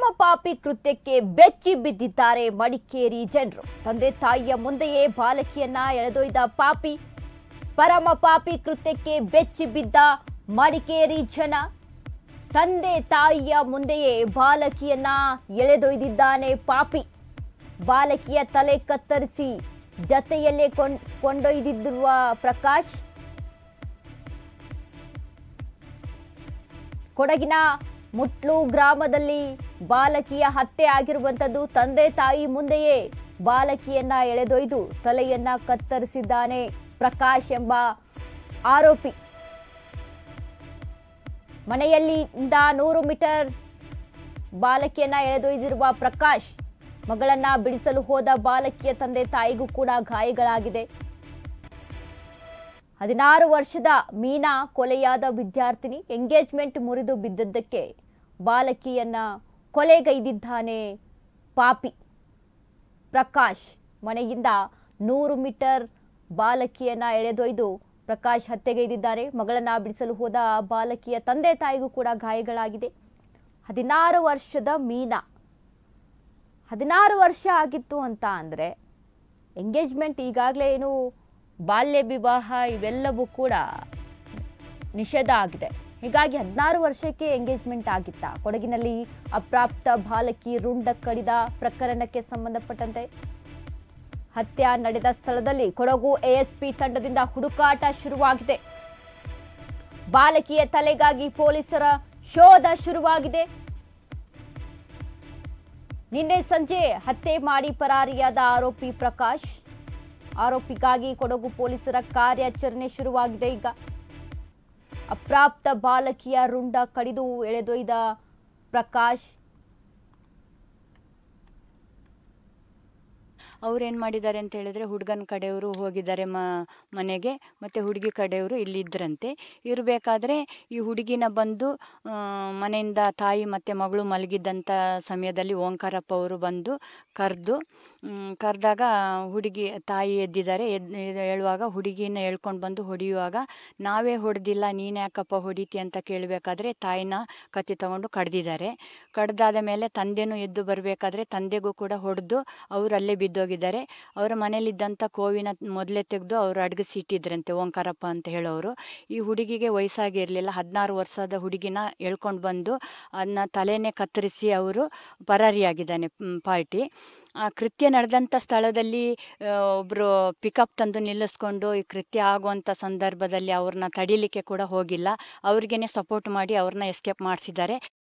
ಪಾಪಿ ಕೃತ್ಯಕ್ಕೆ ಬೆಚ್ಚಿ ಬಿದ್ದಿದ್ದಾರೆ ಮಡಿಕೇರಿ ಜನರು ತಂದೆ ತಾಯಿಯ ಮುಂದೆಯೇ ಬಾಲಕಿಯನ್ನ ಎಳೆದೊಯ್ದ ಪಾಪಿ ಪರಮ ಪಾಪಿ ಕೃತ್ಯಕ್ಕೆ ಬೆಚ್ಚಿ ಬಿದ್ದ ಮಡಿಕೇರಿ ಜನ ತಂದೆ ತಾಯಿಯ ಮುಂದೆಯೇ ಬಾಲಕಿಯನ್ನ ಎಳೆದೊಯ್ದಿದ್ದಾನೆ ಪಾಪಿ ಬಾಲಕಿಯ ತಲೆ ಕತ್ತರಿಸಿ ಜತೆಯಲ್ಲೇ ಕೊಂಡ್ ಕೊಂಡೊಯ್ದಿರುವ ಪ್ರಕಾಶ್ ಕೊಡಗಿನ ಮುಟ್ಲು ಗ್ರಾಮದಲ್ಲಿ ಬಾಲಕಿಯ ಹತ್ಯೆ ಆಗಿರುವಂಥದ್ದು ತಂದೆ ತಾಯಿ ಮುಂದೆಯೇ ಬಾಲಕಿಯನ್ನ ಎಳೆದೊಯ್ದು ತಲೆಯನ್ನ ಕತ್ತರಿಸಿದ್ದಾನೆ ಪ್ರಕಾಶ್ ಎಂಬ ಆರೋಪಿ ಮನೆಯಲ್ಲಿ ಇಂದ ನೂರು ಮೀಟರ್ ಬಾಲಕಿಯನ್ನ ಎಳೆದೊಯ್ದಿರುವ ಪ್ರಕಾಶ್ ಮಗಳನ್ನ ಬಿಡಿಸಲು ಹೋದ ಬಾಲಕಿಯ ತಂದೆ ತಾಯಿಗೂ ಕೂಡ ಗಾಯಗಳಾಗಿದೆ ಹದಿನಾರು ವರ್ಷದ ಮೀನಾ ಕೊಲೆಯಾದ ವಿದ್ಯಾರ್ಥಿನಿ ಎಂಗೇಜ್ಮೆಂಟ್ ಮುರಿದು ಬಿದ್ದದ್ದಕ್ಕೆ ಬಾಲಕಿಯನ್ನ ಕೊಲೆಗೈದಿದ್ದಾನೆ ಪಾಪಿ ಪ್ರಕಾಶ್ ಮನೆಯಿಂದ ನೂರು ಮೀಟರ್ ಬಾಲಕಿಯನ್ನ ಎಳೆದೊಯ್ದು ಪ್ರಕಾಶ್ ಹತ್ಯೆಗೈದಿದ್ದಾರೆ ಮಗಳನ್ನ ಬಿಡಿಸಲು ಹೋದ ಬಾಲಕಿಯ ತಂದೆ ತಾಯಿಗೂ ಕೂಡ ಗಾಯಗಳಾಗಿದೆ ಹದಿನಾರು ವರ್ಷದ ಮೀನಾ ಹದಿನಾರು ವರ್ಷ ಆಗಿತ್ತು ಅಂತ ಅಂದರೆ ಎಂಗೇಜ್ಮೆಂಟ್ ಈಗಾಗಲೇ ಏನು ಬಾಲ್ಯ ವಿವಾಹ ಇವೆಲ್ಲವೂ ಕೂಡ ನಿಷೇಧ ಆಗಿದೆ ಹೀಗಾಗಿ ಹದಿನಾರು ವರ್ಷಕ್ಕೆ ಎಂಗೇಜ್ಮೆಂಟ್ ಆಗಿತ್ತ ಕೊಡಗಿನಲ್ಲಿ ಅಪ್ರಾಪ್ತ ಬಾಲಕಿ ರುಂಡ ಕಡಿದ ಪ್ರಕರಣಕ್ಕೆ ಸಂಬಂಧಪಟ್ಟಂತೆ ಹತ್ಯೆ ನಡೆದ ಸ್ಥಳದಲ್ಲಿ ಕೊಡಗು ಎಎಸ್ಪಿ ತಂಡದಿಂದ ಹುಡುಕಾಟ ಶುರುವಾಗಿದೆ ಬಾಲಕಿಯ ತಲೆಗಾಗಿ ಪೊಲೀಸರ ಶೋಧ ಶುರುವಾಗಿದೆ ನಿನ್ನೆ ಸಂಜೆ ಹತ್ಯೆ ಮಾಡಿ ಪರಾರಿಯಾದ ಆರೋಪಿ ಪ್ರಕಾಶ್ ಆರೋಪಿಗಾಗಿ ಕೊಡಗು ಪೊಲೀಸರ ಕಾರ್ಯಾಚರಣೆ ಶುರುವಾಗಿದೆ ಈಗ ಅಪ್ರಾಪ್ತ ಬಾಲಕಿಯ ರುಂಡ ಕಡಿದು ಎಳೆದೊಯ್ದ ಪ್ರಕಾಶ್ ಅವ್ರು ಏನು ಮಾಡಿದ್ದಾರೆ ಅಂತ ಹೇಳಿದ್ರೆ ಹುಡುಗನ ಕಡೆಯವರು ಹೋಗಿದ್ದಾರೆ ಮ ಮನೆಗೆ ಮತ್ತು ಹುಡುಗಿ ಕಡೆಯವರು ಇಲ್ಲಿದ್ದರಂತೆ ಇರಬೇಕಾದ್ರೆ ಈ ಹುಡುಗಿನ ಬಂದು ಆ, ಮನೆಯಿಂದ ತಾಯಿ ಮತ್ತು ಮಗಳು ಮಲಗಿದ್ದಂಥ ಸಮಯದಲ್ಲಿ ಓಂಕಾರಪ್ಪ ಅವರು ಬಂದು ಕರೆದು ಕರೆದಾಗ ಹುಡುಗಿ ತಾಯಿ ಎದ್ದಿದ್ದಾರೆ ಎದ್ ಇದು ಹೇಳುವಾಗ ಹುಡುಗಿನ ಹೇಳ್ಕೊಂಡು ಬಂದು ಹೊಡೆಯುವಾಗ ನಾವೇ ಹೊಡೆದಿಲ್ಲ ನೀನು ಯಾಕಪ್ಪ ಹೊಡಿತಿ ಅಂತ ಕೇಳಬೇಕಾದ್ರೆ ತಾಯಿನ ಕತ್ತಿ ತಗೊಂಡು ಕಡ್ದಿದ್ದಾರೆ ಕಡ್ದಾದ ಮೇಲೆ ತಂದೆನೂ ಎದ್ದು ಬರಬೇಕಾದ್ರೆ ತಂದೆಗೂ ಕೂಡ ಹೊಡೆದು ಅವರು ಅಲ್ಲೇ ಬಿದ್ದೋಗಿದ್ದಾರೆ ಅವರ ಮನೇಲಿದ್ದಂಥ ಕೋವಿನ ಮೊದಲೇ ತೆಗೆದು ಅವರು ಅಡಗಿಸಿ ಇಟ್ಟಿದ್ರಂತೆ ಓಂಕಾರಪ್ಪ ಅಂತ ಹೇಳೋರು ಈ ಹುಡುಗಿಗೆ ವಯಸ್ಸಾಗಿರಲಿಲ್ಲ ಹದಿನಾರು ವರ್ಷದ ಹುಡುಗಿನ ಎಳ್ಕೊಂಡು ಬಂದು ಅದನ್ನ ತಲೆನೇ ಕತ್ತರಿಸಿ ಅವರು ಪರಾರಿಯಾಗಿದ್ದಾನೆ ಮ್, ಪಾರ್ಟಿ ಆ ಕೃತ್ಯ ನಡೆದಂಥ ಸ್ಥಳದಲ್ಲಿ ಒಬ್ಬರು ಪಿಕಪ್ ತಂದು ನಿಲ್ಲಿಸ್ಕೊಂಡು ಈ ಕೃತ್ಯ ಆಗುವಂಥ ಸಂದರ್ಭದಲ್ಲಿ ಅವ್ರನ್ನ ತಡಿಲಿಕ್ಕೆ ಕೂಡ ಹೋಗಿಲ್ಲ ಅವ್ರಿಗೇನೆ ಸಪೋರ್ಟ್ ಮಾಡಿ ಅವ್ರನ್ನ ಎಸ್ಕೇಪ್ ಮಾಡಿಸಿದ್ದಾರೆ